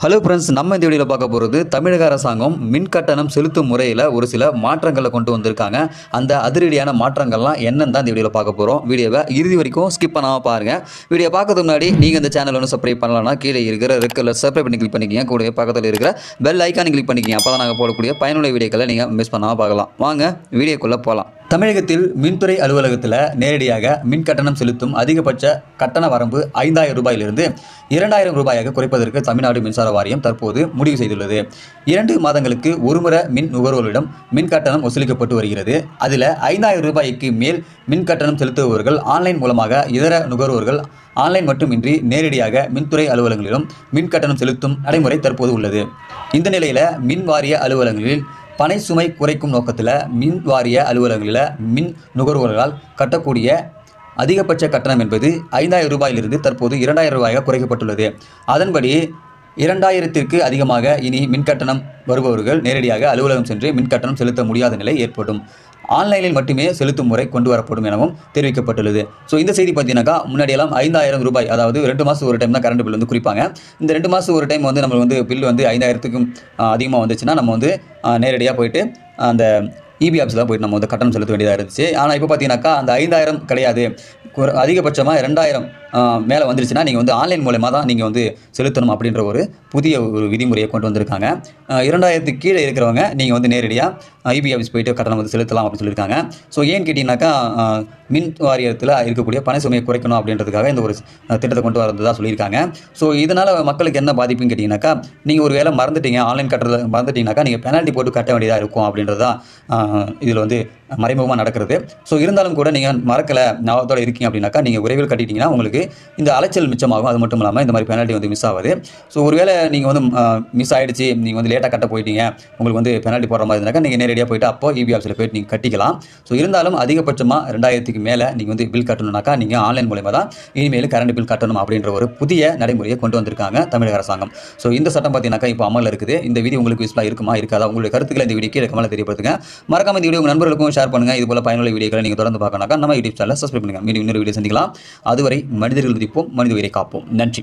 hello friends நம்ம இந்த வீடியோவில் பார்க்க போகிறது தமிழக அரசாங்கம் மின் கட்டணம் செலுத்தும் முறையில் ஒரு சில மாற்றங்களை கொண்டு வந்திருக்காங்க அந்த அதிரடியான மாற்றங்கள்லாம் என்னன்னு தான் இந்த வீடியோவில் பார்க்க போகிறோம் வீடியோவை இறுதி வரைக்கும் ஸ்கிப் பண்ணாமல் பாருங்கள் வீடியோ பார்க்கறதுக்கு முன்னாடி நீங்கள் இந்த சேனல் ஒன்று சப்ஸ்கிரைப் பண்ணலாம்னா கீழே இருக்கிற ரெக்கில் சப்ஸ்கிரைப் பண்ணி கிளிக் பண்ணிக்கிங்க கூடவே பக்கத்தில் இருக்கிற பெல் ஐக்கானை கிளிக் பண்ணிக்கிங்க அப்போ தான் நாங்கள் போடக்கூடிய பயனுள்ள வீடியோக்களை நீங்கள் மிஸ் பண்ணாமல் பார்க்கலாம் வாங்க வீடியோக்குள்ளே போகலாம் தமிழகத்தில் மின்துறை அலுவலகத்தில் நேரடியாக மின் கட்டணம் செலுத்தும் அதிகபட்ச கட்டண வரம்பு ஐந்தாயிரம் ரூபாயிலிருந்து இரண்டாயிரம் ரூபாயாக குறைப்பதற்கு தமிழ்நாடு மின்சார வாரியம் தற்போது முடிவு செய்துள்ளது இரண்டு மாதங்களுக்கு ஒருமுறை மின் நுகர்வோரிடம் மின் கட்டணம் வசூலிக்கப்பட்டு வருகிறது அதில் ஐந்தாயிரம் ரூபாய்க்கு மேல் மின் கட்டணம் செலுத்துபவர்கள் ஆன்லைன் மூலமாக இதர நுகர்வோர்கள் ஆன்லைன் மட்டுமின்றி நேரடியாக மின்துறை அலுவலகங்களிலும் மின் கட்டணம் செலுத்தும் நடைமுறை தற்போது உள்ளது இந்த நிலையில் மின் வாரிய அலுவலகங்களில் பனை சுமை குறைக்கும் நோக்கத்தில் மின் வாரிய அலுவலகங்களில் மின் நுகர்வோர்களால் கட்டக்கூடிய அதிகபட்ச கட்டணம் என்பது ஐந்தாயிரம் ரூபாயிலிருந்து தற்போது இரண்டாயிரம் ரூபாயாக குறைக்கப்பட்டுள்ளது அதன்படி இரண்டாயிரத்திற்கு அதிகமாக இனி மின் கட்டணம் வருபவர்கள் நேரடியாக அலுவலகம் சென்று மின் கட்டணம் செலுத்த முடியாத நிலை ஏற்படும் ஆன்லைனில் மட்டுமே செலுத்தும் முறை கொண்டு வரப்படும் எனவும் தெரிவிக்கப்பட்டுள்ளது ஸோ இந்த செய்தி பார்த்தீங்கன்னாக்கா முன்னாடியெல்லாம் ஐந்தாயிரம் ரூபாய் அதாவது ரெண்டு மாதம் ஒரு டைம் தான் கரண்ட் பில் வந்து குறிப்பாங்க இந்த ரெண்டு மாதம் ஒரு டைம் வந்து நம்ம வந்து பில் வந்து ஐந்தாயிரத்துக்கும் அதிகமாக வந்துச்சுன்னா நம்ம வந்து நேரடியாக போயிட்டு அந்த இபி ஆஃபீஸ் தான் போயிட்டு நம்ம வந்து கட்டணம் செலுத்த வேண்டியதாக இருந்துச்சு ஆனால் இப்போ பார்த்தீங்கன்னாக்கா அந்த ஐந்தாயிரம் கிடையாது குற- அதிகபட்சமாக ரெண்டாயிரம் மேலே வந்துருச்சுன்னா நீங்கள் வந்து ஆன்லைன் மூலயமா தான் நீங்கள் வந்து செலுத்தணும் அப்படின்ற ஒரு புதிய ஒரு விதிமுறையை கொண்டு வந்திருக்காங்க ஆஹ் இரண்டாயிரத்துக்கு கீழே இருக்கிறவங்க நீங்கள் வந்து நேரடியாக ஐபி ஆஃபீஸ் போயிட்டு கட்டணம் வந்து செலுத்தலாம் அப்படின்னு சொல்லியிருக்காங்க ஸோ ஏன்னு கேட்டிங்கனாக்கா ஆஹ் மின் வாரியத்தில் இருக்கக்கூடிய பண சுமையை குறைக்கணும் அப்படின்றதுக்காக இந்த ஒரு ஆஹ் திட்டத்தை கொண்டு வரதா சொல்லியிருக்காங்க ஸோ இதனால் மக்களுக்கு என்ன பாதிப்புன்னு கேட்டிங்கனாக்கா நீங்கள் ஒரு வேளை மறந்துட்டீங்க ஆன்லைன் கட்டுறத மறந்துட்டீங்கனாக்கா நீங்கள் பெனால்ட்டி போட்டு கட்ட வேண்டியதாக இருக்கும் அப்படின்றது தான் இதில் வந்து மறைமுகமாக நடக்கிறது ஸோ இருந்தாலும் கூட நீங்கள் மறக்கலை ஞாபகத்தோட இருக்கீங்க அப்படின்னாக்கா நீங்கள் விரைவில் கட்டிட்டீங்கன்னா உங்களுக்கு இந்த அலைச்சல் மிச்சமாகும் அது மட்டும் இல்லாமல் இந்த மாதிரி பெனால்ட்டி வந்து மிஸ் ஆகுது ஸோ ஒருவேளை நீங்கள் வந்து மிஸ் ஆயிடுச்சு நீங்கள் வந்து லேட்டாக கட்ட போயிட்டீங்க உங்களுக்கு வந்து பெனால்ட்டி போடுற மாதிரி இருந்தாக்கா நீங்கள் நேரடியாக போயிட்டு அப்போ இபி ஆஃபீஸில் போயிட்டு நீங்கள் கட்டிக்கலாம் ஸோ இருந்தாலும் அதிகபட்சமாக ரெண்டாயிரத்துக்கு மேலே நீங்கள் வந்து பில் கட்டணும்னாக்கா நீங்கள் ஆன்லைன் மூலயமா தான் இனிமேல் கரண்ட் பில் கட்டணும் அப்படின்ற ஒரு புதிய நடைமுறையை கொண்டு வந்திருக்காங்க தமிழக அரசாங்கம் ஸோ இந்த சட்டம் பார்த்தீங்கன்னாக்கா இப்போ அமலில் இருக்குது இந்த விதி உங்களுக்கு யூஸ்ஃபுல்லாக இருக்குமா இருக்காதா உங்களுடைய கருத்துக்களை இந்த வீடியோ கீழே கமலை தெரியப்படுத்துங்க மறக்காம இந்த வீடியோ உங்கள் நண்பர்களுக்கும் ஷேர் பண்ணுங்க இது போல பயனுள்ள வீடியோக்களை நீங்கள் தொடர்ந்து பார்க்கணும்னாக்கா நம்ம யூடியூப் சேனலை சப்ஸ்கிரைப் பண்ணுங்க மீண்டும் இன்னொரு வீடியோ சந்திக்கலாம் அதுவரை மனிதர்கள் மதிப்போம் மனித உயிரை காப்போம் நன்றி